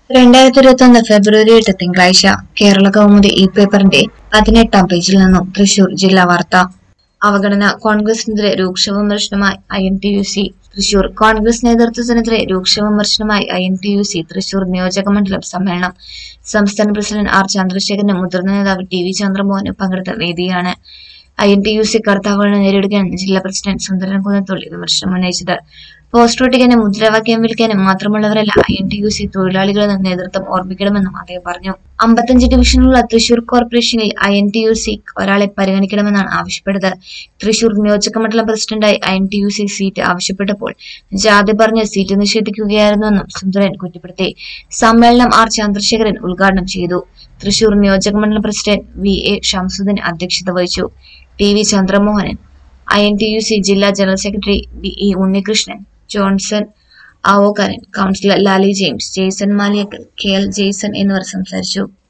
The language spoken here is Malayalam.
രണ്ടായിരത്തി ഇരുപത്തി ഒന്ന് ഫെബ്രുവരി എട്ട് തിങ്കളാഴ്ച കേരള കൗമുദി ഈ പേപ്പറിന്റെ പതിനെട്ടാം പേജിൽ നിന്നും തൃശൂർ ജില്ലാ വാർത്ത അവഗണന കോൺഗ്രസിനെതിരെ രൂക്ഷ വിമർശനമായി I N T U C Thrissur Congress നേതൃത്വത്തിനെതിരെ രൂക്ഷ വിമർശനമായി I N T U C Thrissur നിയോജക മണ്ഡലം സമ്മേളനം സംസ്ഥാന പ്രസിഡന്റ് ആർ ചന്ദ്രശേഖരനും മുതിർന്ന നേതാവ് ടി വി ചന്ദ്രമോഹനും പങ്കെടുത്ത വേദിയാണ് I N T U C കർത്താവുകളെ നേരിടുകയാണ് ജില്ലാ പ്രസിഡന്റ് സുന്ദരൻ കുന്നത്തുള്ളി വിമർശനം ഉന്നയിച്ചത് പോസ്റ്റർ ഒട്ടിക്കാനും മുദ്രാവാക്യം വിളിക്കാനും മാത്രമുള്ളവരല്ല I N T U C തൊഴിലാളികളെന്ന് നേതൃത്വം ഓർമ്മിക്കണമെന്നും അദ്ദേഹം പറഞ്ഞു അമ്പത്തഞ്ച് ഡിവിഷനുള്ള തൃശൂർ കോർപ്പറേഷനിൽ I N T U C ഒരാളെ പരിഗണിക്കണമെന്നാണ് ആവശ്യപ്പെട്ടത് തൃശൂർ നിയോജക മണ്ഡലം പ്രസിഡന്റായി I N T U C seat ആവശ്യപ്പെട്ടപ്പോൾ ജാതി പറഞ്ഞ് സീറ്റ് നിഷേധിക്കുകയായിരുന്നുവെന്നും സുന്ദരൻ കുറ്റപ്പെടുത്തി സമ്മേളനം ആർ ചന്ദ്രശേഖരൻ ഉദ്ഘാടനം ചെയ്തു തൃശൂർ നിയോജക മണ്ഡലം പ്രസിഡന്റ് വി എ ഷംസുദ്ദീൻ അധ്യക്ഷത വഹിച്ചു T V Chandramohanan I N T U C ജില്ലാ general secretary B E Unnikrishnan Johnson Avokkaran councillor Lali James Jaison Maliyakkal K L Jaison എന്നിവർ സംസാരിച്ചു